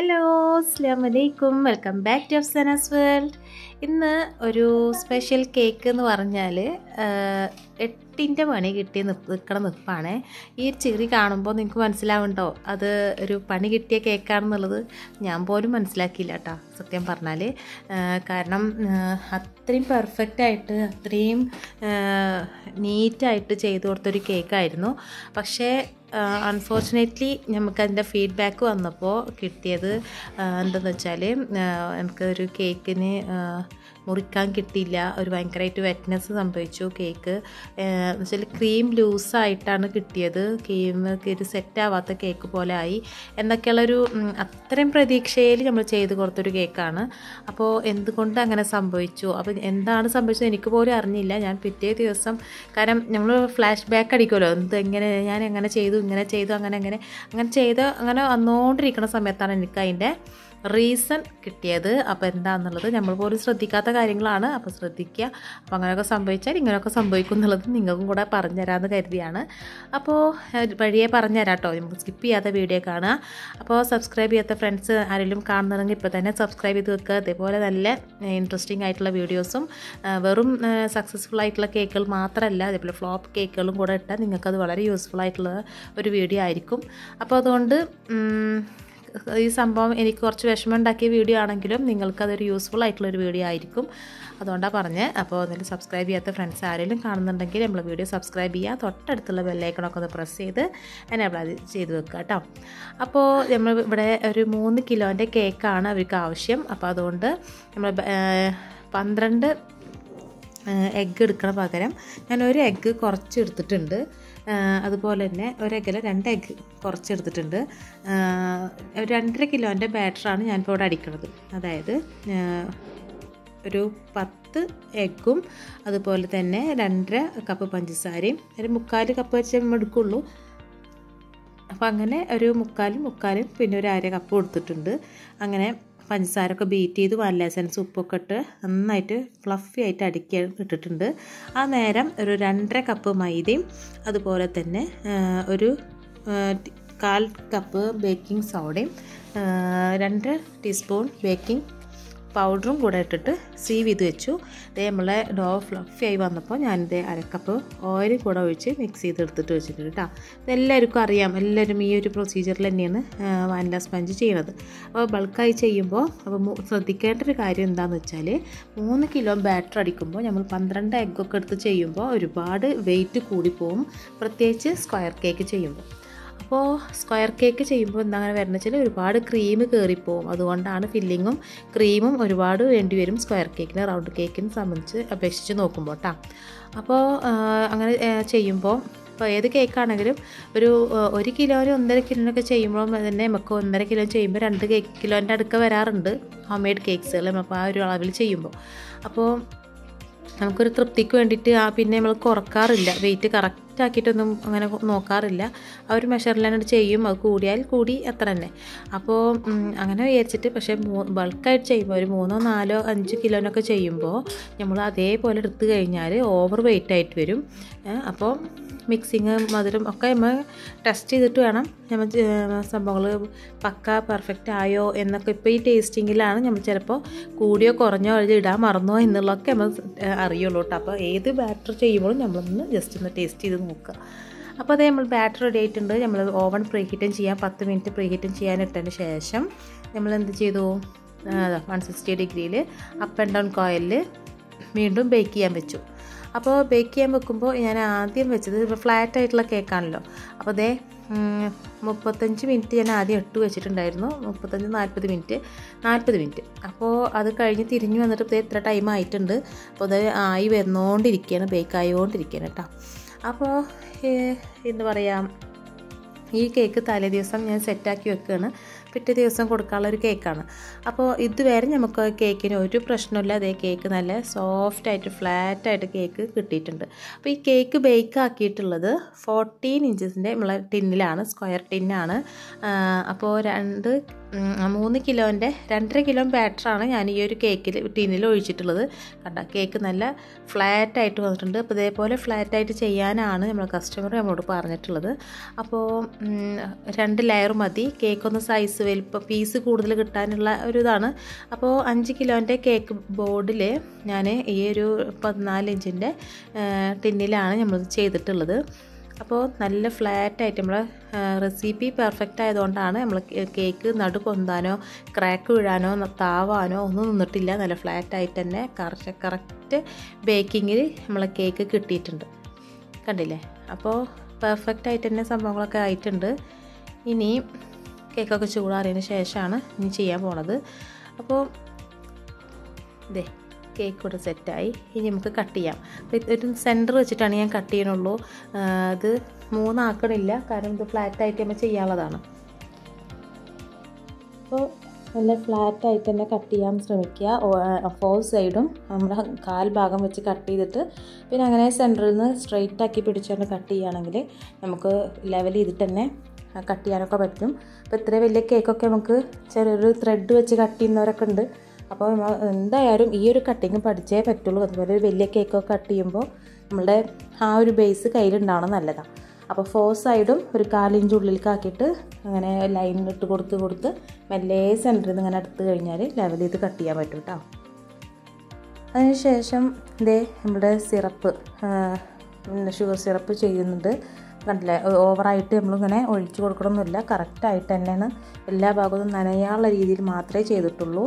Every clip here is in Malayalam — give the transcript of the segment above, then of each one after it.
ഹലോ അസ്ലാം വലൈക്കും welcome back to Afsana's world ഇന്ന് ഒരു സ്പെഷ്യൽ കേക്ക് എന്ന് പറഞ്ഞാൽ എട്ടിൻ്റെ പണി കിട്ടി നിപ്പ് നിൽക്കണ നിപ്പാണ് ഈ ചിറി കാണുമ്പോൾ നിങ്ങൾക്ക് മനസ്സിലാവുണ്ടോ അത് ഒരു പണി കിട്ടിയ കേക്കാണെന്നുള്ളത് ഞാൻ പോലും മനസ്സിലാക്കിയില്ല കേട്ടോ സത്യം പറഞ്ഞാൽ കാരണം അത്രയും പെർഫെക്റ്റ് ആയിട്ട് അത്രയും നീറ്റായിട്ട് ചെയ്തു കൊടുത്തൊരു കേക്കായിരുന്നു പക്ഷേ അൺഫോർച്ചുനേറ്റ്ലി നമുക്കതിൻ്റെ ഫീഡ്ബാക്ക് വന്നപ്പോൾ കിട്ടിയത് എന്താണെന്ന് വെച്ചാൽ നമുക്ക് ഒരു കേക്കിന് മുറിക്കാൻ കിട്ടിയില്ല ഒരു ഭയങ്കരമായിട്ട് വെറ്റ്നെസ് സംഭവിച്ചു കേക്ക് എന്ന് വെച്ചാൽ ക്രീം ലൂസായിട്ടാണ് കിട്ടിയത് ക്രീം ഒരു സെറ്റ് ആവാത്ത കേക്ക് പോലെ ആയി എന്നൊക്കെയുള്ളൊരു അത്രയും പ്രതീക്ഷയിൽ നമ്മൾ ചെയ്ത് കൊടുത്തൊരു കേക്കാണ് അപ്പോൾ എന്തുകൊണ്ട് അങ്ങനെ സംഭവിച്ചു അപ്പോൾ എന്താണ് സംഭവിച്ചത് എനിക്ക് പോലും അറിഞ്ഞില്ല ഞാൻ പിറ്റേ ദിവസം കാരണം നമ്മൾ ഫ്ലാഷ് ബാക്ക് അടിക്കുമല്ലോ എന്ത് എങ്ങനെ ഞാൻ എങ്ങനെ ചെയ്തു ഇങ്ങനെ ചെയ്തു അങ്ങനെ അങ്ങനെ അങ്ങനെ ചെയ്ത് അങ്ങനെ വന്നുകൊണ്ടിരിക്കുന്ന സമയത്താണ് എനിക്ക് അതിൻ്റെ റീസൺ കിട്ടിയത് അപ്പോൾ എന്താണെന്നുള്ളത് നമ്മൾ പോലും ശ്രദ്ധിക്കാത്ത കാര്യങ്ങളാണ് അപ്പോൾ ശ്രദ്ധിക്കുക അപ്പോൾ അങ്ങനെയൊക്കെ സംഭവിച്ചാൽ ഇങ്ങനെയൊക്കെ സംഭവിക്കും എന്നുള്ളത് നിങ്ങൾക്കും കൂടെ പറഞ്ഞുതരാമെന്ന് കരുതിയാണ് അപ്പോൾ വഴിയെ പറഞ്ഞുതരാം കേട്ടോ നമുക്ക് സ്കിപ്പ് ചെയ്യാത്ത വീഡിയോ കാണുക അപ്പോൾ സബ്സ്ക്രൈബ് ചെയ്യാത്ത ഫ്രണ്ട്സ് ആരെങ്കിലും കാണുന്നുണ്ടെങ്കിൽ ഇപ്പോൾ തന്നെ സബ്സ്ക്രൈബ് ചെയ്ത് വെക്കുക അതേപോലെ നല്ല ഇൻട്രസ്റ്റിംഗ് ആയിട്ടുള്ള വീഡിയോസും വെറും സക്സസ്ഫുൾ ആയിട്ടുള്ള കേക്കുകൾ മാത്രമല്ല അതേപോലെ ഫ്ലോപ്പ് കേക്കുകളും കൂടെ ഇട്ടാൽ നിങ്ങൾക്കത് വളരെ യൂസ്ഫുൾ ആയിട്ടുള്ള ഒരു വീഡിയോ ആയിരിക്കും അപ്പോൾ അതുകൊണ്ട് ഈ സംഭവം എനിക്ക് കുറച്ച് വിഷമം ഉണ്ടാക്കിയ വീഡിയോ ആണെങ്കിലും നിങ്ങൾക്കതൊരു യൂസ്ഫുൾ ആയിട്ടുള്ളൊരു വീഡിയോ ആയിരിക്കും അതുകൊണ്ടാണ് പറഞ്ഞത് അപ്പോൾ അതിൽ സബ്സ്ക്രൈബ് ചെയ്യാത്ത ഫ്രണ്ട്സ് ആരെങ്കിലും കാണുന്നുണ്ടെങ്കിൽ നമ്മൾ വീഡിയോ സബ്സ്ക്രൈബ് ചെയ്യുക തൊട്ടടുത്തുള്ള ബെല്ലൈക്കണൊക്കെ ഒന്ന് പ്രസ് ചെയ്ത് എനേബിൾ അത് ചെയ്ത് വെക്കുക കേട്ടോ അപ്പോൾ നമ്മൾ ഇവിടെ ഒരു മൂന്ന് കിലോൻ്റെ കേക്കാണ് അവർക്ക് ആവശ്യം അപ്പോൾ അതുകൊണ്ട് നമ്മൾ പന്ത്രണ്ട് എഗ്ഗ് എടുക്കണ പകരം ഞാൻ ഒരു എഗ്ഗ് കുറച്ച് എടുത്തിട്ടുണ്ട് അതുപോലെ തന്നെ ഒരു എഗ്ഗിൽ രണ്ട് എഗ്ഗ് കുറച്ചെടുത്തിട്ടുണ്ട് രണ്ടര കിലോൻ്റെ ബാറ്ററാണ് ഞാനിപ്പോൾ ഇവിടെ അടിക്കുന്നത് അതായത് ഒരു പത്ത് എഗ്ഗും അതുപോലെ തന്നെ രണ്ടര കപ്പ് പഞ്ചസാരയും ഒരു മുക്കാൽ കപ്പ് വെച്ച് നമ്മൾ എടുക്കുള്ളൂ അപ്പോൾ അങ്ങനെ ഒരു മുക്കാലും മുക്കാലും പിന്നെ ഒരു അര കപ്പ് കൊടുത്തിട്ടുണ്ട് അങ്ങനെ പഞ്ചസാരൊക്കെ ബീറ്റ് ചെയ്ത് വല്ല എസൻസ് ഉപ്പൊക്കെ ഇട്ട് നന്നായിട്ട് ഫ്ലഫി ആയിട്ട് അടിക്കാൻ ഇട്ടിട്ടുണ്ട് ആ നേരം ഒരു രണ്ടര കപ്പ് മൈദയും അതുപോലെ തന്നെ ഒരു കാൽ കപ്പ് ബേക്കിംഗ് സോഡയും രണ്ട് ടീസ്പൂൺ ബേക്കിംഗ് പൗഡറും കൂടെ ഇട്ടിട്ട് സീവ് ചെയ്ത് വെച്ചു ഇതേ നമ്മളെ ഡോ ഫ്ലഫി ആയി വന്നപ്പോൾ ഞാനിത് അരക്കപ്പ് ഓയിൽ കൂടെ ഒഴിച്ച് മിക്സ് ചെയ്തെടുത്തിട്ട് വെച്ചിട്ടുണ്ട് കേട്ടോ ഇതെല്ലാവർക്കും അറിയാം എല്ലാവരും ഈ ഒരു പ്രൊസീജിയറിൽ തന്നെയാണ് വാനില സ്പഞ്ച് ചെയ്യുന്നത് അപ്പോൾ ബൾക്കായി ചെയ്യുമ്പോൾ അപ്പോൾ ശ്രദ്ധിക്കേണ്ട ഒരു കാര്യം എന്താണെന്ന് വെച്ചാൽ മൂന്ന് കിലോ ബാറ്റർ അടിക്കുമ്പോൾ നമ്മൾ പന്ത്രണ്ട് എഗ്ഗൊക്കെ എടുത്ത് ചെയ്യുമ്പോൾ ഒരുപാട് വെയിറ്റ് കൂടിപ്പോവും പ്രത്യേകിച്ച് സ്ക്വയർ കേക്ക് ചെയ്യുമ്പോൾ അപ്പോൾ സ്ക്വയർ കേക്ക് ചെയ്യുമ്പോൾ എന്താ അങ്ങനെ വരുന്നത് വെച്ചാൽ ഒരുപാട് ക്രീം കയറിപ്പോവും അതുകൊണ്ടാണ് ഫില്ലിങ്ങും ക്രീമും ഒരുപാട് വേണ്ടി വരും സ്ക്വയർ കേക്കിന് റൗണ്ട് കേക്കിനെ സംബന്ധിച്ച് അപേക്ഷിച്ച് നോക്കുമ്പോൾ കേട്ടോ അപ്പോൾ അങ്ങനെ ചെയ്യുമ്പോൾ ഇപ്പോൾ ഏത് കേക്കാണെങ്കിലും ഒരു ഒരു കിലോന് ഒന്നര കിലോനൊക്കെ ചെയ്യുമ്പോൾ തന്നെ നമുക്ക് ഒന്നര കിലോ ചെയ്യുമ്പോൾ രണ്ട് കേക്ക് കിലോൻ്റെ അടുക്ക വരാറുണ്ട് ഹോം മെയ്ഡ് കേക്ക്സുകൾ അപ്പോൾ ആ ഒരു അളവിൽ ചെയ്യുമ്പോൾ അപ്പോൾ നമുക്കൊരു തൃപ്തിക്ക് വേണ്ടിയിട്ട് ആ പിന്നെ നമ്മൾ കുറക്കാറില്ല വെയിറ്റ് കറക്റ്റ് ആക്കിയിട്ടൊന്നും അങ്ങനെ നോക്കാറില്ല ആ ഒരു മെഷറിലാണ് ചെയ്യും അത് കൂടിയാൽ കൂടി അത്ര തന്നെ അപ്പോൾ അങ്ങനെ വിചാരിച്ചിട്ട് പക്ഷേ ബൾക്കായിട്ട് ചെയ്യുമ്പോൾ ഒരു മൂന്നോ നാലോ അഞ്ച് കിലോനൊക്കെ ചെയ്യുമ്പോൾ നമ്മൾ അതേപോലെ എടുത്തു കഴിഞ്ഞാൽ ഓവർ വെയിറ്റ് ആയിട്ട് വരും അപ്പോൾ മിക്സിങ് മധുരം ഒക്കെ നമ്മൾ ടെസ്റ്റ് ചെയ്തിട്ട് വേണം നമ്മൾ സംഭവങ്ങൾ പക്ക പെർഫെക്റ്റ് ആയോ എന്നൊക്കെ ഇപ്പോൾ ഈ ടേസ്റ്റിങ്ങിലാണ് നമ്മൾ ചിലപ്പോൾ കൂടിയോ കുറഞ്ഞോ അത് ഇടാൻ മറന്നോ എന്നുള്ളതൊക്കെ നമ്മൾ അറിയുള്ളൂ കേട്ടോ അപ്പോൾ ഏത് ബാറ്റർ ചെയ്യുമ്പോഴും നമ്മളൊന്ന് ജസ്റ്റ് ഒന്ന് ടേസ്റ്റ് ചെയ്ത് നോക്കുക അപ്പോൾ അതേ നമ്മൾ ബാറ്റർ റെഡി ആയിട്ടുണ്ട് നമ്മൾ ഓവൺ പ്രീ ഹീറ്റും ചെയ്യാൻ പത്ത് മിനിറ്റ് പ്രീ ഹീറ്റും ചെയ്യാൻ ഇട്ടതിന് ശേഷം നമ്മൾ എന്ത് ചെയ്തു വൺ സിക്സ്റ്റി ഡിഗ്രിയിൽ അപ്പ് ആൻഡ് ഡൗൺ കോയിലിൽ വീണ്ടും ബേക്ക് ചെയ്യാൻ വെച്ചു അപ്പോൾ ബേക്ക് ചെയ്യാൻ വെക്കുമ്പോൾ ഞാൻ ആദ്യം വെച്ചത് ഇപ്പോൾ ഫ്ലാറ്റ് ആയിട്ടുള്ള കേക്കാണല്ലോ അപ്പോൾ അതേ മുപ്പത്തഞ്ച് മിനിറ്റ് ഞാൻ ആദ്യം ഇട്ട് വെച്ചിട്ടുണ്ടായിരുന്നു മുപ്പത്തഞ്ച് നാൽപ്പത് മിനിറ്റ് നാൽപ്പത് മിനിറ്റ് അപ്പോൾ അത് കഴിഞ്ഞ് തിരിഞ്ഞു വന്നിട്ട് ഇപ്പോൾ എത്ര ടൈം ആയിട്ടുണ്ട് അപ്പോൾ അത് ആയി വന്നുകൊണ്ടിരിക്കുകയാണ് ബേക്ക് ആയിക്കൊണ്ടിരിക്കുകയാണ് കേട്ടോ അപ്പോൾ എന്താ പറയുക ഈ കേക്ക് തലേ ദിവസം ഞാൻ സെറ്റാക്കി വെക്കുകയാണ് പിറ്റേ ദിവസം കൊടുക്കാനുള്ള ഒരു കേക്കാണ് അപ്പോൾ ഇതുവരെ നമുക്ക് കേക്കിന് ഒരു പ്രശ്നമില്ല അതേ കേക്ക് നല്ല സോഫ്റ്റായിട്ട് ഫ്ലാറ്റായിട്ട് കേക്ക് കിട്ടിയിട്ടുണ്ട് അപ്പോൾ ഈ കേക്ക് ബേക്ക് ആക്കിയിട്ടുള്ളത് ഫോർട്ടീൻ ഇഞ്ചസിൻ്റെ നമ്മളെ ടിന്നിലാണ് സ്ക്വയർ ടിന്നാണ് അപ്പോൾ രണ്ട് ഉം, ആ മൂന്ന് കിലോൻ്റെ രണ്ടര കിലോ ബാറ്ററാണ് ഞാൻ ഈ ഒരു കേക്കിൽ ടിന്നിൽ ഒഴിച്ചിട്ടുള്ളത് കണ്ട കേക്ക് നല്ല ഫ്ലാറ്റ് ആയിട്ട് വന്നിട്ടുണ്ട് അപ്പോൾ ഇതേപോലെ ഫ്ലാറ്റ് ആയിട്ട് ചെയ്യാനാണ് നമ്മൾ കസ്റ്റമർ നമ്മളോട് പറഞ്ഞിട്ടുള്ളത് അപ്പോൾ ഉം, രണ്ട് ലെയർ മതി കേക്ക് ഒന്ന് സൈസ് വലിപ്പം പീസ് കൂടുതൽ കിട്ടാനുള്ള ഒരു ഇതാണ് അപ്പോൾ അഞ്ച് കിലോൻ്റെ കേക്ക് ബോർഡിൽ ഞാൻ ഈ ഒരു പതിനാല് ഇഞ്ചിൻ്റെ ടിന്നിലാണ് നമ്മൾ ചെയ്തിട്ടുള്ളത് അപ്പോൾ നല്ല ഫ്ലാറ്റ് ആയിട്ട് നമ്മൾ റെസിപ്പി പെർഫെക്റ്റ് ആയതുകൊണ്ടാണ് നമ്മൾ കേക്ക് നടു പൊന്താനോ ക്രാക്ക് വീഴാനോ ന- താവാനോ ഒന്നും നിന്നിട്ടില്ല നല്ല ഫ്ലാറ്റ് ആയിട്ട് തന്നെ കറക്റ്റ് കറക്റ്റ് ബേക്കിങ്ങിൽ നമ്മളെ കേക്ക് കിട്ടിയിട്ടുണ്ട് കണ്ടില്ലേ അപ്പോൾ പെർഫെക്റ്റ് ആയിട്ട് തന്നെ സംഭവങ്ങളൊക്കെ ആയിട്ടുണ്ട് ഇനി കേക്കൊക്കെ ചൂടാറിയതിന് ശേഷമാണ് ഇനി ചെയ്യാൻ പോണത് അപ്പോൾ ഇതേ കേക്ക് കൂടെ സെറ്റായി ഇനി നമുക്ക് കട്ട് ചെയ്യാം അപ്പോൾ ഇത് ഒരു സെൻറ്റർ വെച്ചിട്ടാണ് ഞാൻ കട്ട് ചെയ്യണുള്ളൂ ആ, ഇത് മൂന്നാക്കണില്ല കാരണം ഇത് ഫ്ലാറ്റ് ആയിട്ട് നമ്മൾ ചെയ്യാനുള്ളതാണ് അപ്പോൾ നല്ല ഫ്ലാറ്റ് ആയിട്ട് തന്നെ കട്ട് ചെയ്യാൻ ശ്രമിക്കുക ഫോർ സൈഡും നമ്മുടെ കാൽ ഭാഗം വെച്ച് കട്ട് ചെയ്തിട്ട് പിന്നെ അങ്ങനെ സെൻറ്ററിൽ നിന്ന് സ്ട്രെയിറ്റ് ആക്കി പിടിച്ചുകൊണ്ട് കട്ട് ചെയ്യുകയാണെങ്കിൽ നമുക്ക് ലെവൽ ചെയ്തിട്ട് തന്നെ കട്ട് ചെയ്യാനൊക്കെ പറ്റും അപ്പോൾ ഇത്ര വലിയ കേക്കൊക്കെ നമുക്ക് ചെറിയൊരു ത്രെഡ് വെച്ച് കട്ട് ചെയ്യുന്നവരൊക്കെ ഉണ്ട് അപ്പോൾ നമ്മൾ എന്തായാലും ഈ ഒരു കട്ടിങ് പഠിച്ചേ പറ്റുള്ളൂ അതുപോലെ ഒരു വലിയ കേക്കൊക്കെ കട്ട് ചെയ്യുമ്പോൾ നമ്മളുടെ ആ ഒരു ബേസ് കയ്യിലുണ്ടാവണം നല്ലതാണ് അപ്പോൾ ഫോർ സൈഡും ഒരു കാലിഞ്ച് ഉള്ളിലേക്ക് ആക്കിയിട്ട് അങ്ങനെ ലൈൻ ഇട്ട് കൊടുത്ത് കൊടുത്ത് മെല്ലെ സെൻറ്ററിൽ നിന്ന് ഇങ്ങനെ എടുത്ത് കഴിഞ്ഞാൽ ലെവൽ ചെയ്ത് കട്ട് ചെയ്യാൻ പറ്റും കേട്ടോ അതിനുശേഷം ഇതേ നമ്മുടെ സിറപ്പ് ഷുഗർ സിറപ്പ് ചെയ്യുന്നുണ്ട് കണ്ടില്ലേ ഓവറായിട്ട് നമ്മളിങ്ങനെ ഒഴിച്ച് കൊടുക്കണമെന്നില്ല കറക്റ്റായിട്ട് തന്നെയാണ് എല്ലാ ഭാഗത്തും നനയാനുള്ള രീതിയിൽ മാത്രമേ ചെയ്തിട്ടുള്ളൂ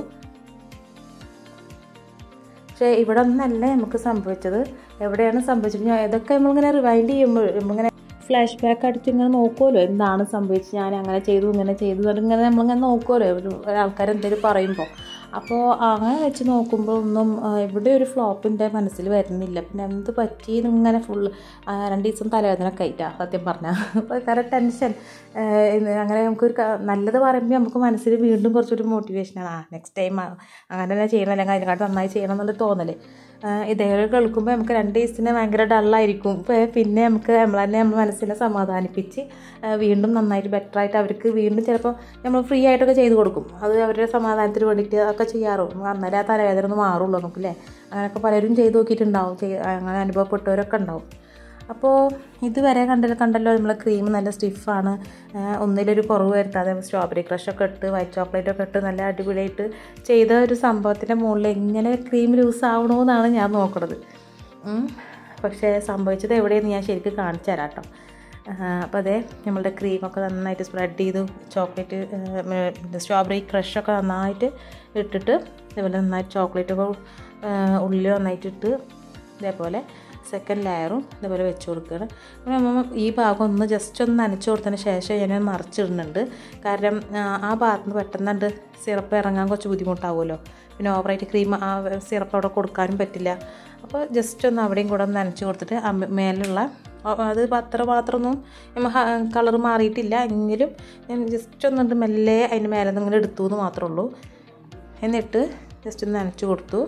പക്ഷേ ഇവിടെ ഒന്നല്ല നമുക്ക് സംഭവിച്ചത് എവിടെയാണ് സംഭവിച്ചത് ഞാൻ ഇതൊക്കെ നമ്മളിങ്ങനെ റിവൈൻഡ് ചെയ്യുമ്പോൾ നമ്മളിങ്ങനെ ഫ്ലാഷ് ബാക്ക് അടിച്ച് ഇങ്ങനെ നോക്കുമല്ലോ എന്താണ് സംഭവിച്ചത് ഞാൻ അങ്ങനെ ചെയ്തു ഇങ്ങനെ ചെയ്തു എന്നിട്ട് ഇങ്ങനെ നമ്മളിങ്ങനെ നോക്കുമല്ലോ ഒരു ആൾക്കാർ എന്തെങ്കിലും പറയുമ്പോൾ അപ്പോൾ അങ്ങനെ വെച്ച് നോക്കുമ്പോൾ ഒന്നും ആ, ഇവിടെ ഒരു ഫ്ലോപ്പിൻ്റെ മനസ്സിൽ വരുന്നില്ല പിന്നെ എന്ത് പറ്റി ഇങ്ങനെ ഫുൾ രണ്ട് ദിവസം തലവേദന ഒക്കെ ആയിട്ടാണ് സത്യം പറഞ്ഞാൽ അപ്പോൾ കാരണം ടെൻഷൻ അങ്ങനെ നമുക്കൊരു ക- നല്ലത് പറയുമ്പോൾ നമുക്ക് മനസ്സിൽ വീണ്ടും കുറച്ചൊരു മോട്ടിവേഷനാണ് ആ നെക്സ്റ്റ് ടൈം അങ്ങനെ തന്നെ ചെയ്യണം അല്ലെങ്കിൽ അതിനെക്കാട്ടും നന്നായി ചെയ്യണം എന്നുള്ള തോന്നൽ ഇതേപോലെ കേൾക്കുമ്പോൾ നമുക്ക് രണ്ട് ദിവസത്തിന് ഭയങ്കര ഡള്ളായിരിക്കും ഇപ്പം പിന്നെ നമുക്ക് നമ്മൾ തന്നെ നമ്മൾ മനസ്സിനെ സമാധാനിപ്പിച്ച് ആ, വീണ്ടും നന്നായിട്ട് ബെറ്റർ ആയിട്ട് അവർക്ക് വീണ്ടും ചിലപ്പോൾ നമ്മൾ ഫ്രീ ആയിട്ടൊക്കെ ചെയ്ത് കൊടുക്കും അത് അവരുടെ സമാധാനത്തിന് വേണ്ടിയിട്ട് ഒക്കെ ചെയ്യാറും അന്നേരം ആ തലവേദന ഒന്ന് മാറുള്ളൂ നമുക്കല്ലേ അങ്ങനെയൊക്കെ പലരും ചെയ്ത് നോക്കിയിട്ടുണ്ടാവും ചെയ്- അങ്ങനെ അനുഭവപ്പെട്ടവരൊക്കെ ഉണ്ടാവും അപ്പോൾ ഇതുവരെ കണ്ടല്ലോ കണ്ടല്ലോ നമ്മളെ ക്രീം നല്ല സ്റ്റിഫാണ് ഒന്നിലൊരു കുറവ് വരുത്താതെ സ്ട്രോബെറി ക്രഷൊക്കെ ഇട്ട് വൈറ്റ് ചോക്ലേറ്റൊക്കെ ഇട്ട് നല്ല അടിപൊളിയായിട്ട് ചെയ്ത ഒരു സംഭവത്തിൻ്റെ മുകളിൽ എങ്ങനെ ക്രീം ലൂസ് ആവണമെന്നാണ് ഞാൻ നോക്കുന്നത് ഉം. പക്ഷേ സംഭവിച്ചത് എവിടെയെന്ന് ഞാൻ ശരിക്കും കാണിച്ചു തരാം കേട്ടോ അപ്പോൾ അതെ നമ്മളുടെ ക്രീമൊക്കെ നന്നായിട്ട് സ്പ്രെഡ് ചെയ്തു ചോക്ലേറ്റ് സ്ട്രോബെറി ക്രഷൊക്കെ നന്നായിട്ട് ഇട്ടിട്ട് ഇതേപോലെ നന്നായിട്ട് ചോക്ലേറ്റൊക്കെ ഉള്ളിൽ നന്നായിട്ട് ഇട്ട് ഇതേപോലെ സെക്കൻഡ് ലെയറും ഇതേപോലെ വെച്ച് കൊടുക്കുകയാണ് അപ്പോൾ നമ്മൾ ഈ ഭാഗം ഒന്ന് ജസ്റ്റ് ഒന്ന് നനച്ച് കൊടുത്തതിന് ശേഷം ഞാൻ മറിച്ചിടുന്നുണ്ട് കാരണം ആ, ആ ഭാഗത്ത് നിന്ന് പെട്ടെന്നുണ്ട് സിറപ്പ് ഇറങ്ങാൻ കുറച്ച് ബുദ്ധിമുട്ടാവുമല്ലോ പിന്നെ ഓവറായിട്ട് ക്രീം ആ സിറപ്പ് അവിടെ കൊടുക്കാനും പറ്റില്ല അപ്പോൾ ജസ്റ്റ് ഒന്ന് അവിടെയും കൂടെ ഒന്ന് നനച്ച് കൊടുത്തിട്ട് ആ മേ- മേലുള്ള ആ, അത് അത്ര മാത്രമൊന്നും കളർ മാറിയിട്ടില്ല എങ്കിലും ഞാൻ ജസ്റ്റ് ഒന്നുണ്ട് മെല്ലെ അതിൻ്റെ മേലെ നിന്ന് ഇങ്ങനെ എടുത്തു എന്ന് മാത്രമേ ഉള്ളൂ എന്നിട്ട് ജസ്റ്റ് ഒന്ന് നനച്ച് കൊടുത്തു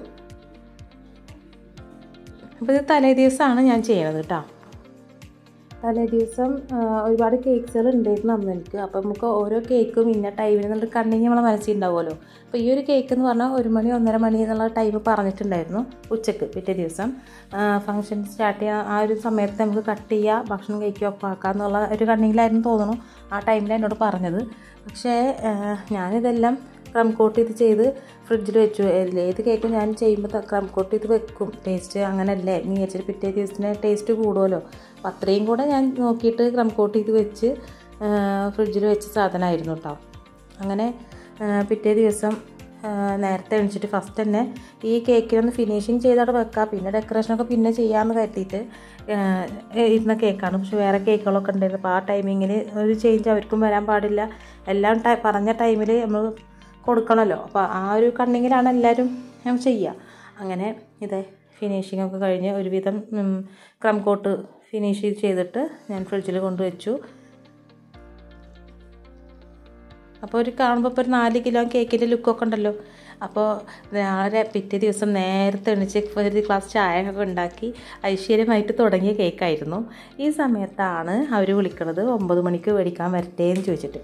അപ്പോൾ ഇത് തലേ ദിവസമാണ് ഞാൻ ചെയ്യണത് കേട്ടോ തലേ ദിവസം ആ, ഒരുപാട് കേക്ക്സുകൾ ഉണ്ടായിരുന്നു അന്ന് എനിക്ക് അപ്പോൾ നമുക്ക് ഓരോ കേക്കും ഇന്ന ടൈമിൽ എന്നുള്ള കണ്ണിന് നമ്മളെ മനസ്സിൽ ഉണ്ടാവുമല്ലോ അപ്പോൾ ഈ ഒരു കേക്ക് എന്ന് പറഞ്ഞാൽ ഒരു മണി ഒന്നര മണി എന്നുള്ള ടൈം പറഞ്ഞിട്ടുണ്ടായിരുന്നു ഉച്ചക്ക് പിറ്റേ ദിവസം ഫംഗ്ഷൻ സ്റ്റാർട്ട് ചെയ്യാൻ ആ ഒരു സമയത്ത് നമുക്ക് കട്ട് ചെയ്യുക ഭക്ഷണം കഴിക്കുക ഒപ്പാക്കുക എന്നുള്ള ഒരു കണ്ണിങ്ങിലായിരുന്നു തോന്നുന്നു ആ ടൈമിൽ എന്നോട് പറഞ്ഞത് പക്ഷേ ആ, ഞാനിതെല്ലാം ക്രം കോട്ട് ചെയ്ത് ചെയ്ത് ഫ്രിഡ്ജിൽ വെച്ചു ഏത് ഏത് കേക്കും ഞാൻ ചെയ്യുമ്പോൾ ക്രം കോട്ട് ചെയ്ത് വെക്കും ടേസ്റ്റ് അങ്ങനെയല്ലേ നീ വെച്ചിട്ട് പിറ്റേ ദിവസത്തിന് ടേസ്റ്റ് കൂടുമല്ലോ അപ്പം അത്രയും കൂടെ ഞാൻ നോക്കിയിട്ട് ക്രം കോട്ട് ചെയ്ത് വെച്ച് ഫ്രിഡ്ജിൽ വെച്ച സാധനമായിരുന്നു കേട്ടോ അങ്ങനെ ആ, പിറ്റേ ദിവസം ആ, നേരത്തെ എണിച്ചിട്ട് ഫസ്റ്റ് തന്നെ ഈ കേക്കിനൊന്ന് ഫിനിഷിങ് ചെയ്തവിടെ വെക്കാം പിന്നെ ഡെക്കറേഷനൊക്കെ പിന്നെ ചെയ്യാമെന്ന് കരുതിയിട്ട് ആ, ഇരുന്ന കേക്കാണ് പക്ഷെ വേറെ കേക്കുകളൊക്കെ ഉണ്ടായിരുന്നു അപ്പോൾ ആ ടൈമിങ്ങിൽ ഒരു ചേഞ്ച് അവർക്കും വരാൻ പാടില്ല എല്ലാം ടൈ പറഞ്ഞ ടൈമിൽ നമ്മൾ കൊടുക്കണമല്ലോ അപ്പോൾ ആ ഒരു കണ്ണിങ്ങിലാണ് എല്ലാവരും ഞാൻ ചെയ്യുക അങ്ങനെ ഇതേ ഫിനിഷിംഗ് ഒക്കെ കഴിഞ്ഞ് ഒരുവിധം ക്രം കോട്ട് ഫിനിഷ് ചെയ്തിട്ട് ഞാൻ ഫ്രിഡ്ജിൽ കൊണ്ടുവച്ചു അപ്പോൾ ഒരു കാണുമ്പോൾ ഇപ്പോൾ ഒരു നാല് കിലോ കേക്കിൻ്റെ ലുക്കൊക്കെ ഉണ്ടല്ലോ അപ്പോൾ നാളെ പിറ്റേ ദിവസം നേരത്തെ എണിച്ച് ഒരു ഗ്ലാസ് ചായ ഒക്കെ ഉണ്ടാക്കി ഐശ്വര്യമായിട്ട് തുടങ്ങിയ കേക്കായിരുന്നു ഈ സമയത്താണ് അവർ വിളിക്കുന്നത് ഒമ്പത് മണിക്ക് മേടിക്കാൻ വരട്ടെ എന്ന് ചോദിച്ചിട്ട്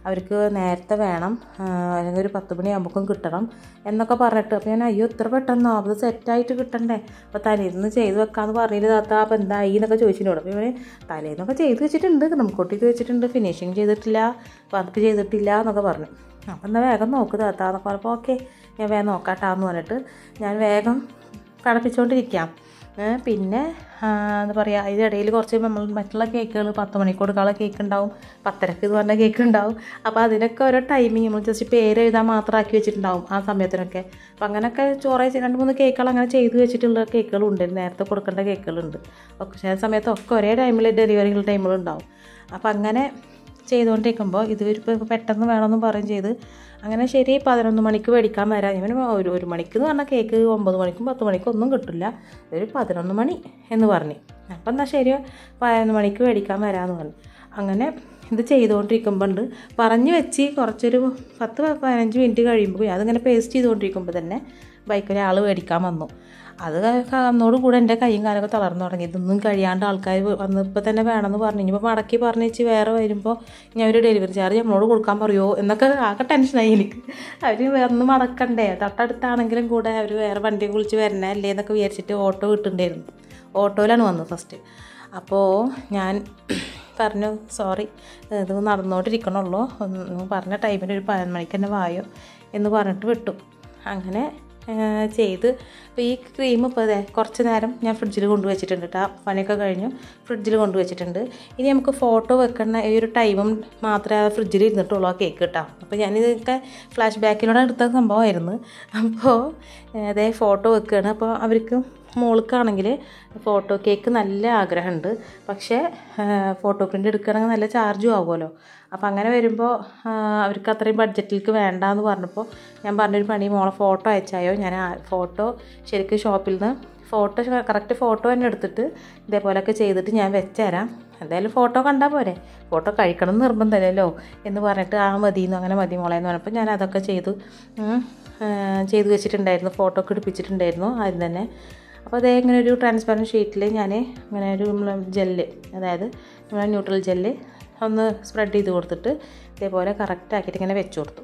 അവർക്ക് നേരത്തെ വേണം ആ, അല്ലെങ്കിൽ ഒരു പത്ത് മണിയാകുമ്പോഴേക്കും കിട്ടണം എന്നൊക്കെ പറഞ്ഞിട്ട് അപ്പോൾ ഞാൻ അയ്യോ ഇത്ര പെട്ടെന്നോ അത് സെറ്റായിട്ട് കിട്ടണ്ടേ അപ്പോൾ തലേന്ന് ചെയ്ത് വെക്കാമെന്ന് പറഞ്ഞിട്ട് താത്ത അപ്പോൾ എന്തായി എന്നൊക്കെ ചോദിച്ചിട്ടുണ്ട് അപ്പോൾ ഇവന് തലേന്നൊക്കെ ചെയ്ത് വെച്ചിട്ടുണ്ട് നമുക്കൊട്ടി വെച്ചിട്ടുണ്ട് ഫിനിഷിങ് ചെയ്തിട്ടില്ല വർക്ക് ചെയ്തിട്ടില്ല എന്നൊക്കെ പറഞ്ഞു അപ്പം എന്നാൽ വേഗം നോക്ക് താത്ത എന്നൊക്കെ പറഞ്ഞപ്പോൾ ഓക്കെ ഞാൻ വേഗം നോക്കാട്ടാന്ന് പറഞ്ഞിട്ട് ഞാൻ വേഗം കടപ്പിച്ചുകൊണ്ടിരിക്കാം ഏ, പിന്നെ ആ, എന്താ പറയുക അതിനിടയിൽ കുറച്ച് നമ്മൾ മറ്റുള്ള കേക്കുകൾ പത്ത് മണിക്ക് കൊടുക്കാനുള്ള കേക്ക് ഉണ്ടാവും പത്തരക്ക് എന്ന് പറഞ്ഞ കേക്ക് ഉണ്ടാവും അപ്പോൾ അതിനൊക്കെ ഓരോ ടൈമിങ് നമ്മൾ ജസ്റ്റ് പേര് എഴുതാൻ മാത്രമാക്കി വെച്ചിട്ടുണ്ടാവും ആ സമയത്തിനൊക്കെ അപ്പോൾ അങ്ങനെയൊക്കെ ചോറ് രണ്ട് മൂന്ന് കേക്കുകൾ അങ്ങനെ ചെയ്ത് വെച്ചിട്ടുള്ള കേക്കുകളുണ്ട് നേരത്തെ കൊടുക്കേണ്ട കേക്കുകളുണ്ട് ഒക്കെ ചില സമയത്തൊക്കെ ഒരേ ടൈമിൽ ഡെലിവറി ടൈമുകളുണ്ടാവും അപ്പോൾ അങ്ങനെ ചെയ്തുകൊണ്ടിരിക്കുമ്പോൾ ഇത് ഇപ്പോൾ പെട്ടെന്ന് വേണമെന്ന് പറയും ചെയ്ത് അങ്ങനെ ശരി പതിനൊന്ന് മണിക്ക് മേടിക്കാൻ വരാം ഇവന് ഒരു ഒരു മണിക്ക് എന്ന് പറഞ്ഞാൽ കേക്ക് ഒമ്പത് മണിക്കും പത്ത് മണിക്കും ഒന്നും കിട്ടില്ല ഒരു പതിനൊന്ന് മണി എന്ന് പറഞ്ഞു അപ്പം എന്നാൽ ശരി പതിനൊന്ന് മണിക്ക് മേടിക്കാൻ വരാമെന്ന് പറഞ്ഞു അങ്ങനെ ഇത് ചെയ്തുകൊണ്ടിരിക്കുമ്പോൾ ഉണ്ട് പറഞ്ഞു വെച്ച് കുറച്ചൊരു പത്ത് പതിനഞ്ച് മിനിറ്റ് കഴിയുമ്പോൾ അതിങ്ങനെ പേസ്റ്റ് ചെയ്തുകൊണ്ടിരിക്കുമ്പോൾ തന്നെ ബൈക്കിൽ ആൾ മേടിക്കാൻ വന്നു അത് അന്നോടുകൂടെ എൻ്റെ കൈയും കാലൊക്കെ തളർന്നു തുടങ്ങി ഇതൊന്നും കഴിയാണ്ട് ആൾക്കാർ വന്ന് ഇപ്പോൾ തന്നെ വേണമെന്ന് പറഞ്ഞു ഇനിയിപ്പോൾ മടക്കി പറഞ്ഞേച്ച് വേറെ വരുമ്പോൾ ഞാൻ ഒരു ഡെലിവറി ചാർജ് നമ്മളോട് കൊടുക്കാൻ പറയുമോ എന്നൊക്കെ ആകെ ടെൻഷനായി എനിക്ക് അവർ വന്ന് മടക്കണ്ടേ തൊട്ടടുത്താണെങ്കിലും കൂടെ അവർ വേറെ വണ്ടി വിളിച്ച് വരണേ അല്ലേ എന്നൊക്കെ വിചാരിച്ചിട്ട് ഓട്ടോ വിട്ടിട്ടുണ്ടായിരുന്നു ഓട്ടോയിലാണ് വന്നത് ഫസ്റ്റ് അപ്പോൾ ഞാൻ പറഞ്ഞു സോറി ഇത് നടന്നുകൊണ്ടിരിക്കണുള്ളൂ ഒന്ന് പറഞ്ഞ ടൈമിൽ ഒരു പതിനൊന്ന് മണിക്ക് തന്നെ വായോ എന്ന് പറഞ്ഞിട്ട് വിട്ടു അങ്ങനെ ആ, ചെയ്ത് അപ്പോൾ ഈ ക്രീം ഇപ്പോൾ അതെ കുറച്ച് നേരം ഞാൻ ഫ്രിഡ്ജിൽ കൊണ്ടുവച്ചിട്ടുണ്ട് കേട്ടോ പണിയൊക്കെ കഴിഞ്ഞു ഫ്രിഡ്ജിൽ കൊണ്ടുവച്ചിട്ടുണ്ട് ഇനി നമുക്ക് ഫോട്ടോ വെക്കുന്ന ഈ ഒരു ടൈമും മാത്രമേ ആ ഫ്രിഡ്ജിൽ ഇരുന്നിട്ടുള്ളൂ ആ കേക്ക് കേട്ടോ അപ്പോൾ ഞാനിതൊക്കെ ഫ്ലാഷ് ബാക്കിലൂടെ എടുത്ത സംഭവമായിരുന്നു അപ്പോൾ അതേ ഫോട്ടോ വെക്കുകയാണ് അപ്പോൾ അവർക്ക് മോൾക്കാണെങ്കിൽ ഫോട്ടോ കേക്ക് നല്ല ആഗ്രഹമുണ്ട് പക്ഷേ ഫോട്ടോ പ്രിൻ്റ് എടുക്കുകയാണെങ്കിൽ നല്ല ചാർജും ആകുമല്ലോ അപ്പോൾ അങ്ങനെ വരുമ്പോൾ അവർക്ക് അത്രയും ബഡ്ജറ്റിലേക്ക് വേണ്ടാന്ന് പറഞ്ഞപ്പോൾ ഞാൻ പറഞ്ഞൊരു പണി മോളെ ഫോട്ടോ അയച്ചായോ ഞാൻ ഫോട്ടോ ശരിക്കും ഷോപ്പിൽ നിന്ന് ഫോട്ടോ കറക്റ്റ് ഫോട്ടോ തന്നെ എടുത്തിട്ട് ഇതേപോലെയൊക്കെ ചെയ്തിട്ട് ഞാൻ വെച്ചുതരാം എന്തായാലും ഫോട്ടോ കണ്ടാൽ പോരെ ഫോട്ടോ കഴിക്കണം എന്ന് നിർബന്ധമല്ലല്ലോ എന്ന് പറഞ്ഞിട്ട് ആ മതിയെന്നു അങ്ങനെ മതി മോളെ എന്ന് പറഞ്ഞപ്പോൾ ഞാൻ അതൊക്കെ ചെയ്തു ഉം, ആ, ചെയ്ത് വെച്ചിട്ടുണ്ടായിരുന്നു ഫോട്ടോ ഒക്കെ എടുപ്പിച്ചിട്ടുണ്ടായിരുന്നു ആദ്യം തന്നെ അപ്പോൾ അതേ ഇങ്ങനെ ഒരു ട്രാൻസ്പെറൻറ്റ് ഷീറ്റിൽ ഞാൻ ഇങ്ങനെ ഒരു ജെല്ല് അതായത് നമ്മളെ ന്യൂട്രൽ ജെല്ല് ഒന്ന് സ്പ്രെഡ് ചെയ്ത് കൊടുത്തിട്ട് ഇതേപോലെ കറക്റ്റ് ആക്കിയിട്ട് ഇങ്ങനെ വെച്ച് കൊടുത്തു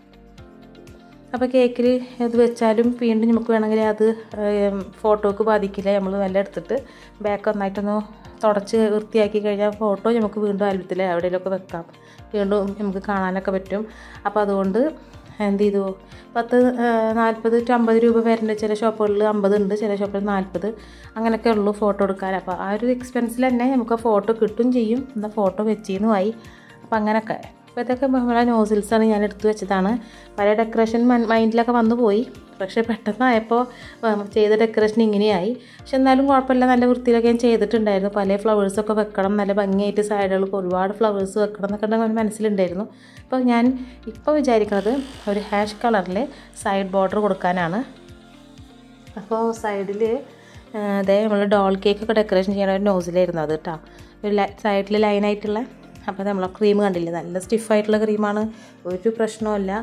അപ്പോൾ കേക്കിൽ ഇത് വെച്ചാലും വീണ്ടും നമുക്ക് വേണമെങ്കിൽ അത് ഏം, ഫോട്ടോക്ക് ബാധിക്കില്ല നമ്മൾ നല്ല എടുത്തിട്ട് ബാക്ക് ഒന്നായിട്ടൊന്ന് തുടച്ച് വൃത്തിയാക്കി കഴിഞ്ഞാൽ ഫോട്ടോ നമുക്ക് വീണ്ടും ആൽബത്തിൽ എവിടെയെങ്കിലുമൊക്കെ വെക്കാം വീണ്ടും നമുക്ക് കാണാനൊക്കെ പറ്റും അപ്പോൾ അതുകൊണ്ട് എന്ത് ചെയ്തു പത്ത് നാൽപ്പത് ടു അമ്പത് രൂപ വരുന്നുണ്ട് ചില ഷോപ്പുകളിൽ അമ്പത് ഉണ്ട് ചില ഷോപ്പുകളിൽ നാൽപ്പത് അങ്ങനെയൊക്കെ ഉള്ളൂ ഫോട്ടോ എടുക്കാൻ അപ്പോൾ ആ ഒരു എക്സ്പെൻസിൽ തന്നെ നമുക്ക് ഫോട്ടോ കിട്ടും ചെയ്യും എന്നാൽ ഫോട്ടോ വെച്ചിരുന്നുമായി അപ്പോൾ അങ്ങനെയൊക്കെ അപ്പോൾ ഇതൊക്കെ നമ്മളെ നോസിൽസാണ് ഞാൻ എടുത്തു വെച്ചതാണ് പല ഡെക്കറേഷൻ മൈൻഡിലൊക്കെ വന്നു പോയി പക്ഷേ പെട്ടെന്നായപ്പോൾ ചെയ്ത ഡെക്കറേഷൻ ഇങ്ങനെയായി പക്ഷെ എന്നാലും കുഴപ്പമില്ല നല്ല വൃത്തിയിലൊക്കെ ഞാൻ ചെയ്തിട്ടുണ്ടായിരുന്നു പല ഫ്ലവേഴ്സൊക്കെ വെക്കണം നല്ല ഭംഗിയായിട്ട് സൈഡുകൾക്ക് ഒരുപാട് ഫ്ലവേഴ്സ് വെക്കണം എന്നൊക്കെ ഉണ്ടെങ്കിൽ മനസ്സിലുണ്ടായിരുന്നു അപ്പോൾ ഞാൻ ഇപ്പോൾ വിചാരിക്കുന്നത് ഒരു ഹാഷ് കളറിൽ സൈഡ് ബോർഡർ കൊടുക്കാനാണ് അപ്പോൾ സൈഡിൽ അതേ നമ്മൾ ഡോൾ കേക്കൊക്കെ ഡെക്കറേഷൻ ചെയ്യണ ഒരു നോസിലായിരുന്നു അത് കേട്ടോ ഒരു സൈഡിൽ ലൈനായിട്ടുള്ള അപ്പോൾ നമ്മൾ ക്രീം കണ്ടില്ലേ നല്ല സ്റ്റിഫായിട്ടുള്ള ക്രീമാണ് ഒരു പ്രശ്നവുമില്ല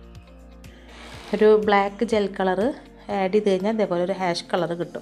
ഒരു ബ്ലാക്ക് ജെൽ കളറ് ആഡ് ചെയ്ത് കഴിഞ്ഞാൽ ഇതേപോലെ ഒരു ഹാഷ് കളർ കിട്ടും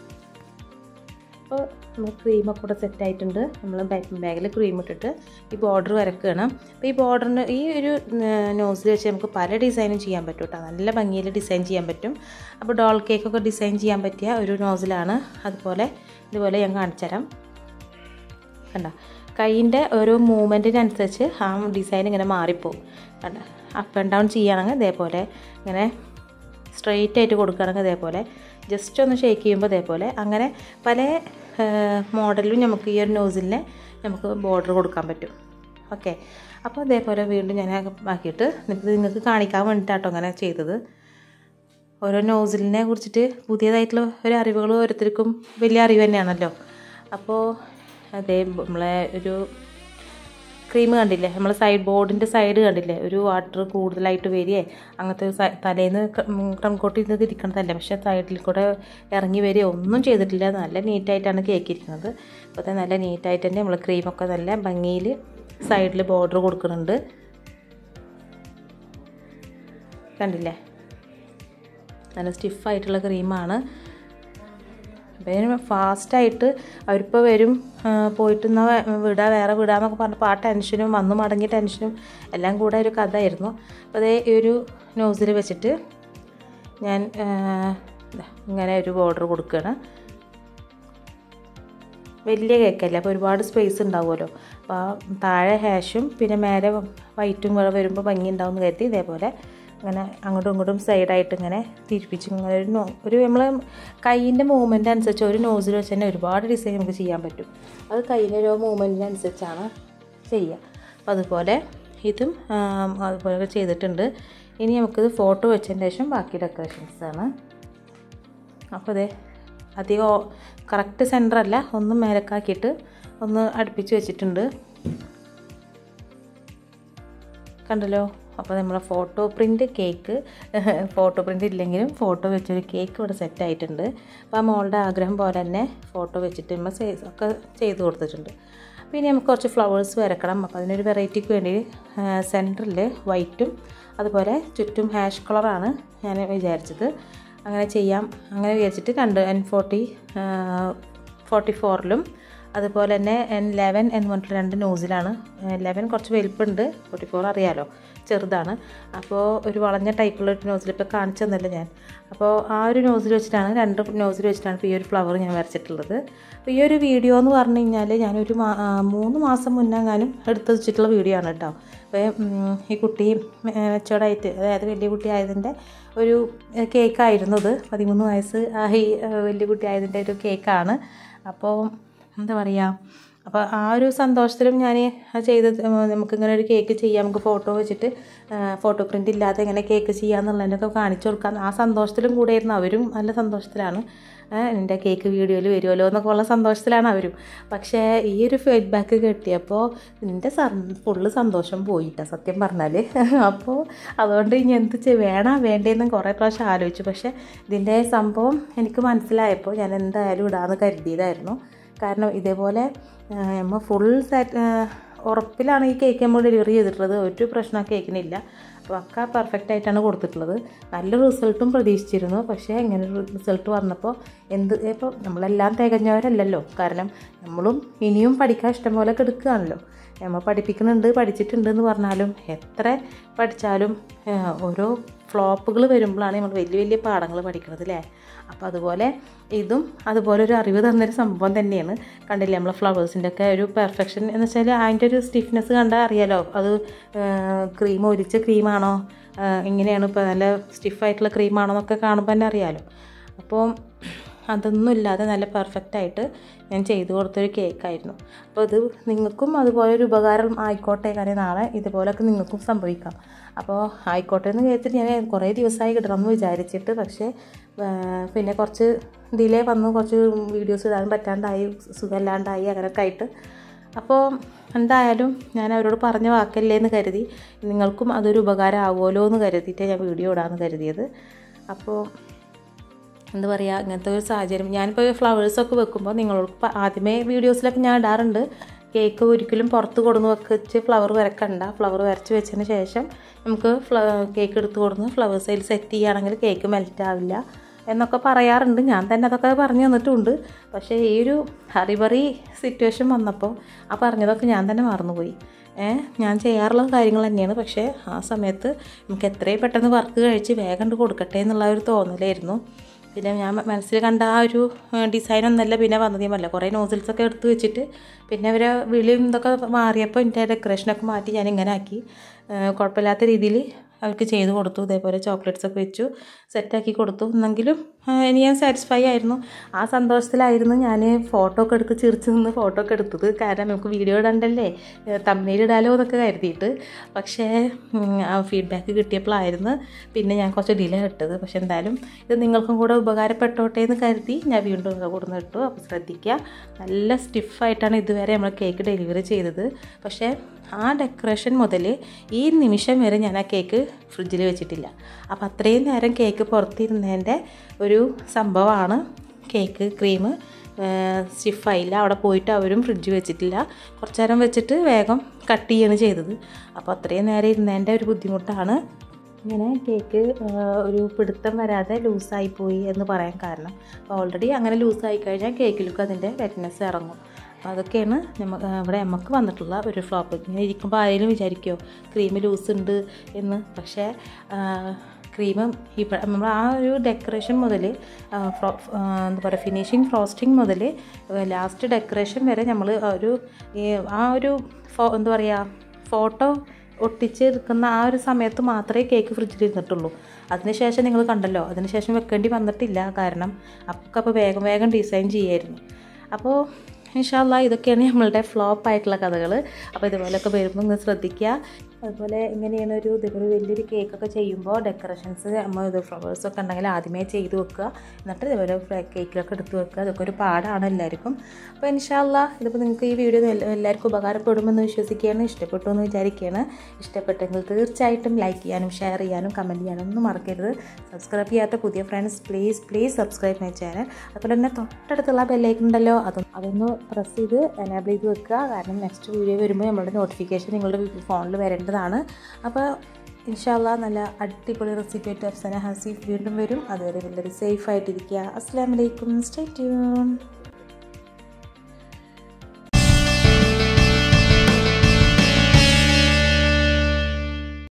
അപ്പോൾ നമ്മൾ ക്രീമൊക്കെ കൂടെ സെറ്റ് ആയിട്ടുണ്ട് നമ്മൾ ബാഗിൽ ക്രീം ഇട്ടിട്ട് ഈ ബോർഡർ വരക്കുകയാണ് അപ്പോൾ ഈ ബോർഡറിന് ഈ ഒരു നോസിൽ വെച്ച് നമുക്ക് പല ഡിസൈനും ചെയ്യാൻ പറ്റും കേട്ടോ നല്ല ഭംഗിയിൽ ഡിസൈൻ ചെയ്യാൻ പറ്റും അപ്പോൾ ഡോൾ കേക്കൊക്കെ ഡിസൈൻ ചെയ്യാൻ പറ്റിയ ഒരു നോസിലാണ് അതുപോലെ ഇതുപോലെ ഞാൻ കാണിച്ചു തരാം കണ്ട കൈയിൻ്റെ ഓരോ മൂവ്മെൻറ്റിനനുസരിച്ച് ആ ഡിസൈൻ ഇങ്ങനെ മാറിപ്പോവും കണ്ട അപ്പ് ആൻഡ് ഡൗൺ ചെയ്യുകയാണെങ്കിൽ ഇതേപോലെ ഇങ്ങനെ സ്ട്രെയിറ്റ് ആയിട്ട് കൊടുക്കുകയാണെങ്കിൽ ഇതേപോലെ ജസ്റ്റ് ഒന്ന് ഷേക്ക് ചെയ്യുമ്പോൾ ഇതേപോലെ അങ്ങനെ പല മോഡലിലും നമുക്ക് ഈ ഒരു നോസിലിനെ നമുക്ക് ബോർഡർ കൊടുക്കാൻ പറ്റും ഓക്കെ അപ്പോൾ അതേപോലെ വീണ്ടും ഞാൻ ആക്കിയിട്ട് ഇത് നിങ്ങൾക്ക് കാണിക്കാൻ വേണ്ടിയിട്ടാട്ടോ അങ്ങനെ ചെയ്തത് ഓരോ നോസിലിനെ കുറിച്ചിട്ട് പുതിയതായിട്ടുള്ള ഒരു അറിവുകൾ ഓരോരുത്തർക്കും വലിയ അറിവ് തന്നെയാണല്ലോ അപ്പോൾ അതേ നമ്മളെ ഒരു ക്രീം കണ്ടില്ലേ നമ്മളെ സൈഡ് ബോർഡിൻ്റെ സൈഡ് കണ്ടില്ലേ ഒരു വാട്ടർ കൂടുതലായിട്ട് വരികയെ അങ്ങനത്തെ ഒരു സ- തലേന്ന് ക്രം കോട്ട് ചെയ്ത് ഇരിക്കണതല്ല പക്ഷേ സൈഡിൽ കൂടെ ഇറങ്ങി വരികയോ ഒന്നും ചെയ്തിട്ടില്ല നല്ല നീറ്റായിട്ടാണ് കേക്ക് ഇരിക്കുന്നത് അപ്പോൾ നല്ല നീറ്റായിട്ട് തന്നെ നമ്മൾ ക്രീമൊക്കെ നല്ല ഭംഗിയിൽ സൈഡിൽ ബോർഡർ കൊടുക്കുന്നുണ്ട് കണ്ടില്ലേ നല്ല സ്റ്റിഫായിട്ടുള്ള ക്രീമാണ് അപ്പോൾ ഇതിന് ഫാസ്റ്റായിട്ട് അവരിപ്പോൾ വരും ആ, പോയിട്ട് എന്നാൽ വിടാ വേറെ വിടാന്നൊക്കെ പറഞ്ഞപ്പോൾ ആ ടെൻഷനും വന്ന് മടങ്ങിയ ടെൻഷനും എല്ലാം കൂടെ ഒരു കഥയായിരുന്നു അപ്പോൾ അതേ ഈ ഒരു നോസിൽ വെച്ചിട്ട് ഞാൻ ആ, ദാ ഇങ്ങനെ ഒരു ബോർഡർ കൊടുക്കുകയാണ് വലിയ കേക്കല്ലേ അപ്പോൾ ഒരുപാട് സ്പേസ് ഉണ്ടാവുമല്ലോ അപ്പോൾ ആ താഴെ ഹാഷും പിന്നെ മേലെ വൈറ്റും കൂടെ വരുമ്പോൾ ഭംഗി ഉണ്ടാവും എന്ന് കരുതി ഇതേപോലെ അങ്ങനെ അങ്ങോട്ടും ഇങ്ങോട്ടും സൈഡായിട്ട് ഇങ്ങനെ തിരിപ്പിച്ച് ഇങ്ങനെ ഒരു നോ ഒരു നമ്മൾ കൈയിൻ്റെ മൂവ്മെൻ്റ് അനുസരിച്ച് ഒരു നോസിൽ വെച്ച് തന്നെ ഒരുപാട് ഡിസൈൻ നമുക്ക് ചെയ്യാൻ പറ്റും അത് കയ്യിൻ്റെ ഓരോ മൂവ്മെൻറ്റിനനുസരിച്ചാണ് ചെയ്യുക അപ്പോൾ അതുപോലെ ഇതും ആം, അതുപോലെ ചെയ്തിട്ടുണ്ട് ഇനി നമുക്കിത് ഫോട്ടോ വെച്ചതിന് ശേഷം ബാക്കി ഡെക്കറേഷൻസ് ആണ് അപ്പോൾ അതെ അധികം കറക്റ്റ് സെൻറ്റർ അല്ല ഒന്ന് മേലക്കാക്കിയിട്ട് ഒന്ന് അടുപ്പിച്ച് വെച്ചിട്ടുണ്ട് കണ്ടല്ലോ അപ്പോൾ നമ്മളെ photo print cake photo print ഇല്ലെങ്കിലും ഫോട്ടോ വെച്ചൊരു കേക്ക് ഇവിടെ സെറ്റ് ആയിട്ടുണ്ട് അപ്പോൾ ആ മോളുടെ ആഗ്രഹം പോലെ തന്നെ ഫോട്ടോ വെച്ചിട്ട് നമ്മൾ സൈസ് ഒക്കെ ചെയ്ത് കൊടുത്തിട്ടുണ്ട് പിന്നെ നമുക്ക് കുറച്ച് ഫ്ലവേഴ്സ് വരക്കണം അപ്പോൾ അതിനൊരു വെറൈറ്റിക്ക് വേണ്ടി സെൻറ്ററിൽ വൈറ്റും അതുപോലെ ചുറ്റും ഹാഷ് കളറാണ് ഞാൻ വിചാരിച്ചത് അങ്ങനെ ചെയ്യാം അങ്ങനെ വിചാരിച്ചിട്ട് രണ്ട് എൻ ഫോർട്ടി ഫോർട്ടി ഫോറിലും അതുപോലെ തന്നെ എൻ ലെവൻ എന്ന് പറഞ്ഞിട്ട് രണ്ട് നോസിലാണ് ലെവൻ കുറച്ച് വലിപ്പമുണ്ട് ഫോർട്ടി ഫോർ അറിയാലോ ചെറുതാണ് അപ്പോൾ ഒരു വളഞ്ഞ ടൈപ്പുള്ള ഒരു നോസിൽ ഇപ്പോൾ കാണിച്ചു തന്നല്ലോ ഞാൻ അപ്പോൾ ആ ഒരു നോസിൽ വെച്ചിട്ടാണ് രണ്ട് നോസിൽ വെച്ചിട്ടാണ് ഇപ്പോൾ ഈ ഒരു ഫ്ലവർ ഞാൻ വരച്ചിട്ടുള്ളത് അപ്പോൾ ഈ ഒരു വീഡിയോ എന്ന് പറഞ്ഞു കഴിഞ്ഞാൽ ഞാനൊരു മാ ആ, മൂന്ന് മാസം മുന്നെങ്ങാനും എടുത്ത് വെച്ചിട്ടുള്ള വീഡിയോ ആണ് കേട്ടോ അപ്പോൾ ഉം, ഈ കുട്ടി മെച്ചോർഡായിട്ട് അതായത് വലിയ കുട്ടി ആയതിൻ്റെ ഒരു കേക്കായിരുന്നു ഇത് പതിമൂന്ന് വയസ്സ് ആയി ആ, വലിയ കുട്ടി ആയതിൻ്റെ ഒരു കേക്കാണ് അപ്പോൾ എന്താ പറയുക അപ്പോൾ ആ ഒരു സന്തോഷത്തിലും ഞാൻ ചെയ്ത് നമുക്കിങ്ങനെ ഒരു കേക്ക് ചെയ്യാം നമുക്ക് ഫോട്ടോ വെച്ചിട്ട് ഫോട്ടോ പ്രിൻ്റ് ഇല്ലാതെ ഇങ്ങനെ കേക്ക് ചെയ്യാന്നുള്ളതിനൊക്കെ കാണിച്ചു കൊടുക്കാൻ ആ സന്തോഷത്തിലും കൂടെയായിരുന്നു അവരും നല്ല സന്തോഷത്തിലാണ് എൻ്റെ കേക്ക് വീഡിയോയിൽ വരുമല്ലോ എന്നൊക്കെ ഉള്ള സന്തോഷത്തിലാണ് അവരും പക്ഷേ ഈ ഒരു ഫീഡ്ബാക്ക് കിട്ടിയപ്പോൾ എൻ്റെ ഫുള്ള് സന്തോഷം പോയിട്ടാ സത്യം പറഞ്ഞാൽ അപ്പോൾ അതുകൊണ്ട് ഇനി എന്ത് ചെയ് വേണോ വേണ്ടേന്നും കുറേ പ്രാവശ്യം ആലോചിച്ചു പക്ഷേ ഇതിൻ്റെ സംഭവം എനിക്ക് മനസ്സിലായപ്പോൾ ഞാൻ എന്തായാലും ഇടാമെന്ന് കരുതിയതായിരുന്നു കാരണം ഇതേപോലെ നമ്മൾ ഫുൾ സെറ്റ് ഉറപ്പിലാണ് ഈ കേക്ക് നമ്മൾ ഡെലിവറി ചെയ്തിട്ടുള്ളത് ഒരു പ്രശ്നം ആ കേക്കിനില്ല അപ്പോൾ ഒക്കെ പെർഫെക്റ്റ് ആയിട്ടാണ് കൊടുത്തിട്ടുള്ളത് നല്ല റിസൾട്ടും പ്രതീക്ഷിച്ചിരുന്നു പക്ഷേ ഇങ്ങനെ ഒരു റിസൾട്ട് വന്നപ്പോൾ എന്ത് ഇപ്പോൾ നമ്മളെല്ലാം തികഞ്ഞവരല്ലല്ലോ കാരണം നമ്മളും ഇനിയും പഠിക്കാൻ ഇഷ്ടം പോലെ എടുക്കുകയാണല്ലോ നമ്മൾ പഠിപ്പിക്കുന്നുണ്ട് പഠിച്ചിട്ടുണ്ട് എന്ന് പറഞ്ഞാലും എത്ര പഠിച്ചാലും ആ, ഓരോ ഫ്ലോപ്പുകൾ വരുമ്പോഴാണ് നമ്മൾ വലിയ വലിയ പാഠങ്ങൾ പഠിക്കുന്നത് അല്ലേ അപ്പോൾ അതുപോലെ ഇതും അതുപോലെ ഒരു അറിവ് തന്നൊരു സംഭവം തന്നെയാണ് കണ്ടില്ലേ നമ്മളെ ഫ്ലവേഴ്സിൻ്റെ ഒക്കെ ഒരു പെർഫെക്ഷൻ എന്ന് വെച്ചാൽ അതിൻ്റെ ഒരു സ്റ്റിഫ്നെസ് കണ്ടാൽ അറിയാലോ അത് ക്രീം ഒരിച്ച ക്രീമാണോ ഇങ്ങനെയാണ് ഇപ്പോൾ നല്ല സ്റ്റിഫായിട്ടുള്ള ക്രീമാണോ എന്നൊക്കെ കാണുമ്പോൾ തന്നെ അറിയാലോ അപ്പോൾ അതൊന്നും ഇല്ലാതെ നല്ല പെർഫെക്റ്റ് ആയിട്ട് ഞാൻ ചെയ്തു കൊടുത്തൊരു കേക്കായിരുന്നു അപ്പോൾ ഇത് നിങ്ങൾക്കും അതുപോലെ ഒരു ഉപകാരം ആയിക്കോട്ടെ കാരണം നാളെ ഇതുപോലൊക്കെ നിങ്ങൾക്കും സംഭവിക്കാം അപ്പോൾ ആയിക്കോട്ടെ എന്ന് കേട്ടിട്ട് ഞാൻ കുറേ ദിവസമായി കിട്ടണമെന്ന് വിചാരിച്ചിട്ട് പക്ഷേ ആ, പിന്നെ കുറച്ച് ഡിലേ വന്നു കുറച്ച് വീഡിയോസ് ഇടാൻ പറ്റാണ്ടായി സുഖമില്ലാണ്ടായി അങ്ങനെയൊക്കെ ആയിട്ട് അപ്പോൾ എന്തായാലും ഞാൻ അവരോട് പറഞ്ഞ വാക്കല്ലേ എന്ന് കരുതി നിങ്ങൾക്കും അതൊരു ഉപകാരം ആവുമല്ലോ എന്ന് കരുതിയിട്ടേ ഞാൻ വീഡിയോ ഇടാമെന്ന് കരുതിയത് അപ്പോൾ എന്താ പറയുക ഇങ്ങനത്തെ ഒരു സാഹചര്യം ഞാനിപ്പോൾ ഫ്ലവേഴ്സൊക്കെ വെക്കുമ്പോൾ നിങ്ങളോട് പ- ആദ്യമേ വീഡിയോസിലൊക്കെ ഞാൻ ഇടാറുണ്ട് കേക്ക് ഒരിക്കലും പുറത്ത് കൊടുന്ന് വെച്ച് ഫ്ലവർ വരക്കണ്ട ഫ്ലവർ വരച്ച് വെച്ചതിന് ശേഷം നമുക്ക് ഫ്ല കേക്ക് എടുത്ത് കൊടുന്ന് ഫ്ലവേഴ്സ് അതിൽ സെറ്റ് ചെയ്യുകയാണെങ്കിൽ കേക്ക് മെൽറ്റ് ആവില്ല എന്നൊക്കെ പറയാറുണ്ട് ഞാൻ തന്നെ അതൊക്കെ പറഞ്ഞു തന്നിട്ടുമുണ്ട് പക്ഷേ ഈ ഒരു ഹറിബറി സിറ്റുവേഷൻ വന്നപ്പോൾ ആ പറഞ്ഞതൊക്കെ ഞാൻ തന്നെ മറന്നുപോയി ഏ ഞാൻ ചെയ്യാറുള്ള കാര്യങ്ങൾ തന്നെയാണ് പക്ഷേ ആ സമയത്ത് നമുക്ക് എത്രയും പെട്ടെന്ന് വർക്ക് കഴിച്ച് വേഗം കണ്ട് കൊടുക്കട്ടെ എന്നുള്ള ഒരു തോന്നലായിരുന്നു പിന്നെ ഞാൻ മനസ്സിൽ കണ്ട ആ ഒരു ഡിസൈൻ ഒന്നല്ല പിന്നെ വന്നതേമല്ല കുറേ നോസിൽസൊക്കെ എടുത്ത് വെച്ചിട്ട് പിന്നെ അവരെ വിളിയും ഇതൊക്കെ മാറിയപ്പോൾ എൻ്റെ ഡെക്കറേഷനൊക്കെ മാറ്റി ഞാൻ ഇങ്ങനെ ആക്കി ആ, കുഴപ്പമില്ലാത്ത രീതിയിൽ അവർക്ക് ചെയ്ത് കൊടുത്തു ഇതേപോലെ ചോക്ലേറ്റ്സ് ഒക്കെ വെച്ചു സെറ്റാക്കി കൊടുത്തു എന്നെങ്കിലും ആ, ഇനി ഞാൻ സാറ്റിസ്ഫൈ ആയിരുന്നു ആ സന്തോഷത്തിലായിരുന്നു ഞാൻ ഫോട്ടോ ഒക്കെ എടുത്ത് ചിരിച്ച് നിന്ന് ഫോട്ടോ ഒക്കെ എടുത്തത് കാരണം നമുക്ക് വീഡിയോ ഇടണ്ടല്ലേ തമ്മിൽ ഇടാലോ എന്നൊക്കെ കരുതിയിട്ട് പക്ഷേ ഉം, ആ ഫീഡ്ബാക്ക് കിട്ടിയപ്പോഴായിരുന്നു പിന്നെ ഞാൻ കുറച്ച് ഡിലേ ഇട്ടത് പക്ഷെ എന്തായാലും ഇത് നിങ്ങൾക്കും കൂടെ ഉപകാരപ്പെട്ടോട്ടെ എന്ന് കരുതി ഞാൻ വീണ്ടും കൊടുന്ന് ഇട്ടു അപ്പോൾ ശ്രദ്ധിക്കുക നല്ല സ്റ്റിഫായിട്ടാണ് ഇതുവരെ നമ്മൾ കേക്ക് ഡെലിവറി ചെയ്തത് പക്ഷേ ആ ഡെക്കറേഷൻ മുതൽ ഈ നിമിഷം വരെ ഞാൻ ആ കേക്ക് ഫ്രിഡ്ജിൽ വെച്ചിട്ടില്ല അപ്പോൾ അത്രയും നേരം കേക്ക് പുറത്തിരുന്നതിൻ്റെ ഒരു സംഭവമാണ് കേക്ക് ക്രീം സ്റ്റിഫായില്ല അവിടെ പോയിട്ട് അവരും ഫ്രിഡ്ജ് വെച്ചിട്ടില്ല കുറച്ച് നേരം വെച്ചിട്ട് വേഗം കട്ട് ചെയ്യാണ് ചെയ്തത് അപ്പോൾ അത്രയും നേരം ഇരുന്നതിൻ്റെ ഒരു ബുദ്ധിമുട്ടാണ് ഇങ്ങനെ കേക്ക് ഒരു പിടുത്തം വരാതെ ലൂസായി പോയി എന്ന് പറയാൻ കാരണം അപ്പോൾ ഓൾറെഡി അങ്ങനെ ലൂസായി കഴിഞ്ഞാൽ കേക്കിലേക്ക് അതിൻ്റെ വെറ്റ്നെസ് ഇറങ്ങും അപ്പോൾ അതൊക്കെയാണ് നമ്മ ഇവിടെ നമുക്ക് വന്നിട്ടുള്ള ഒരു ഫ്ലോപ്പ് ഇങ്ങനെ ഇരിക്കുമ്പോൾ ആരെങ്കിലും വിചാരിക്കുമോ ക്രീം ലൂസ് ഉണ്ട് എന്ന് പക്ഷേ ക്രീമും ഇപ്പം നമ്മൾ ആ ഒരു ഡെക്കറേഷൻ മുതൽ എന്താ പറയുക ഫിനിഷിങ് ഫ്രോസ്റ്റിംഗ് മുതൽ ലാസ്റ്റ് ഡെക്കറേഷൻ വരെ നമ്മൾ ഒരു ആ ഒരു ഫോ എന്താ പറയുക ഫോട്ടോ ഒട്ടിച്ചെടുക്കുന്ന ആ ഒരു സമയത്ത് മാത്രമേ കേക്ക് ഫ്രിഡ്ജിൽ ഇരുന്നിട്ടുള്ളൂ അതിനുശേഷം നിങ്ങൾ കണ്ടല്ലോ അതിനുശേഷം വെക്കേണ്ടി വന്നിട്ടില്ല കാരണം അപ്പോൾ അപ്പോൾ വേഗം വേഗം ഡിസൈൻ ചെയ്യായിരുന്നു അപ്പോൾ ഇൻഷാല്ല ഇതൊക്കെയാണ് നമ്മളുടെ ഫ്ലോപ്പ് ആയിട്ടുള്ള കഥകൾ അപ്പോൾ ഇതുപോലെയൊക്കെ വരുമ്പോൾ ഒന്ന് ശ്രദ്ധിക്കുക അതുപോലെ ഇങ്ങനെയാണ് ഒരു ഇതുപോലെ വലിയൊരു കേക്കൊക്കെ ചെയ്യുമ്പോൾ ഡെക്കറേഷൻസ് നമ്മൾ ഇത് ഫ്ലവേഴ്സൊക്കെ ഉണ്ടെങ്കിൽ ആദ്യമേ ചെയ്ത് വെക്കുക എന്നിട്ട് ഇതുപോലെ കേക്കിലൊക്കെ എടുത്ത് വെക്കുക അതൊക്കെ ഒരു പാടാണ് എല്ലാവർക്കും അപ്പോൾ ഇൻഷാല്ല ഇതിപ്പോൾ നിങ്ങൾക്ക് ഈ വീഡിയോ എല്ലാവർക്കും ഉപകാരപ്പെടുമെന്ന് വിശ്വസിക്കുകയാണ് ഇഷ്ടപ്പെട്ടു എന്ന് വിചാരിക്കുകയാണ് ഇഷ്ടപ്പെട്ടെങ്കിൽ തീർച്ചയായിട്ടും ലൈക്ക് ചെയ്യാനും ഷെയർ ചെയ്യാനും കമൻറ്റ് ചെയ്യാനും ഒന്നും മറക്കരുത് സബ്സ്ക്രൈബ് ചെയ്യാത്ത പുതിയ friends please please subscribe my channel അതുപോലെ തന്നെ തൊട്ടടുത്തുള്ള ബെല്ലൈക്കൺ ഉണ്ടല്ലോ അതും അതൊന്ന് പ്രസ് ചെയ്ത് എനേബിൾ ചെയ്ത് വെക്കുക കാരണം നെക്സ്റ്റ് വീഡിയോ വരുമ്പോൾ നമ്മളുടെ നോട്ടിഫിക്കേഷൻ നിങ്ങളുടെ ഫോണിൽ വരേണ്ടതാണ് അപ്പോൾ ഇൻഷാല്ല നല്ല അടിപൊളി റെസിപ്പി ആയിട്ട് അഫ്സന ഹസീഫ് വീണ്ടും വരും അതുവരെ വളരെ സേഫ് ആയിട്ടിരിക്കുക അസ്സാം വലൈക്കും സ്റ്റേ ട്യൂൺ